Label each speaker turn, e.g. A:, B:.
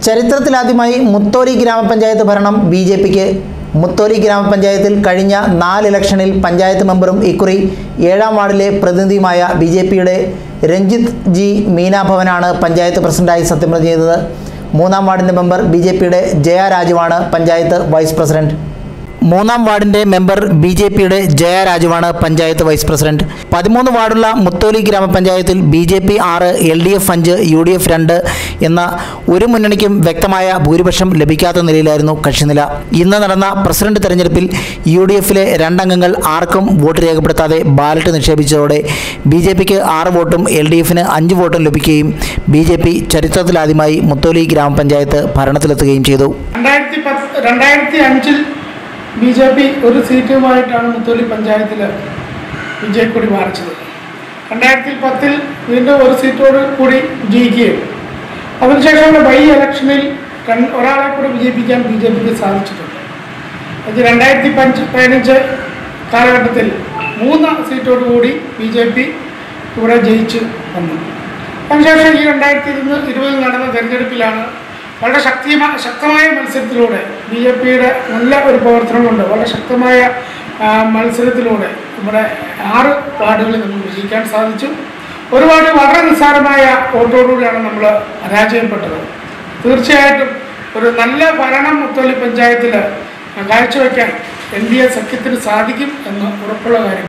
A: ചരിത്രത്തിലാദ്യമായി മുത്തോലി ഗ്രാമപഞ്ചായത്ത് ഭരണം ബി ജെ പിക്ക് മുത്തോലി ഗ്രാമപഞ്ചായത്തിൽ കഴിഞ്ഞ നാല് ഇലക്ഷനിൽ പഞ്ചായത്ത് മെമ്പറും ഇക്കുറി ഏഴാം വാർഡിലെ പ്രതിനിധിയുമായ ബി ജെ പിയുടെ രഞ്ജിത്ത് ജി മീനാഭവനാണ് പഞ്ചായത്ത് പ്രസിഡന്റായി സത്യപ്രതിജ്ഞ ചെയ്തത് മൂന്നാം വാർഡിൻ്റെ മെമ്പർ ബി ജെ പിയുടെ ജയ രാജുവാണ് പഞ്ചായത്ത് വൈസ് പ്രസിഡന്റ് മൂന്നാം വാർഡിന്റെ മെമ്പർ ബി ജെ പിയുടെ ജയ രാജുവാണ് പഞ്ചായത്ത് വൈസ് പ്രസിഡന്റ് പതിമൂന്ന് വാർഡുള്ള മുത്തോലി ഗ്രാമപഞ്ചായത്തിൽ ബി ജെ പി ആറ് എൽ ഡി എഫ് അഞ്ച് യു ഡി എഫ് രണ്ട് എന്ന ഒരു മുന്നണിക്കും വ്യക്തമായ ഭൂരിപക്ഷം ലഭിക്കാത്ത നിലയിലായിരുന്നു കക്ഷിനില ഇന്ന് നടന്ന പ്രസിഡന്റ് തെരഞ്ഞെടുപ്പിൽ യു ഡി എഫിലെ രണ്ടംഗങ്ങൾ ആർക്കും വോട്ട് രേഖപ്പെടുത്താതെ ബാലറ്റ് നിക്ഷേപിച്ചതോടെ ബി ജെ പിക്ക് ആറ് വോട്ടും എൽ ഡി എഫിന് അഞ്ച് വോട്ടും ലഭിക്കുകയും ബി ജെ പി ചരിത്രത്തിലാദ്യമായി മുത്തോലി ഗ്രാമപഞ്ചായത്ത് ഭരണത്തിലെത്തുകയും ചെയ്തു
B: രണ്ടായിരത്തി പത്ത് രണ്ടായിരത്തി അഞ്ചിൽ ബി ജെ പി ഒരു സീറ്റുമായിട്ടാണ് മുത്തോലി പഞ്ചായത്തിൽ വിജയക്കൊടി മാറിച്ചത് രണ്ടായിരത്തി പത്തിൽ വീണ്ടും ഒരു സീറ്റോട് കൂടി വിജയിക്കുകയും അതിനുശേഷമുള്ള ബൈ ഇലക്ഷനിൽ രണ്ട് ഒരാളെ കൂടി വിജയിപ്പിക്കാൻ ബി ജെ പിക്ക് സാധിച്ചിട്ടുണ്ട് അത് രണ്ടായിരത്തി പഞ്ച് പതിനഞ്ച് കാലഘട്ടത്തിൽ മൂന്ന് സീറ്റോട് കൂടി ബി ജെ പി ഇവിടെ ജയിച്ചു വന്നു അതിനുശേഷം ഈ രണ്ടായിരത്തി ഇരുന്ന് ഇരുപതിൽ നടന്ന തെരഞ്ഞെടുപ്പിലാണ് വളരെ ശക്തിയമായ ശക്തമായ മത്സരത്തിലൂടെ ബി ജെ പിയുടെ നല്ല ഒരു പ്രവർത്തനം കൊണ്ട് വളരെ ശക്തമായ ആ, മത്സരത്തിലൂടെ നമ്മുടെ ആറ് വാർഡുകളിൽ നമുക്ക് വിജയിക്കാൻ സാധിച്ചു ഒരു വാർഡ് വളരെ നിസ്സാരമായ വോട്ടോടുകൂടിയാണ് നമ്മൾ പരാജയപ്പെട്ടത് തീർച്ചയായിട്ടും ഒരു നല്ല ഭരണം മുത്തോലി പഞ്ചായത്തിൽ കാഴ്ചവെക്കാൻ എൻ ഡി എ സഖ്യത്തിന് സാധിക്കും എന്ന് ഉറപ്പുള്ള കാര്യം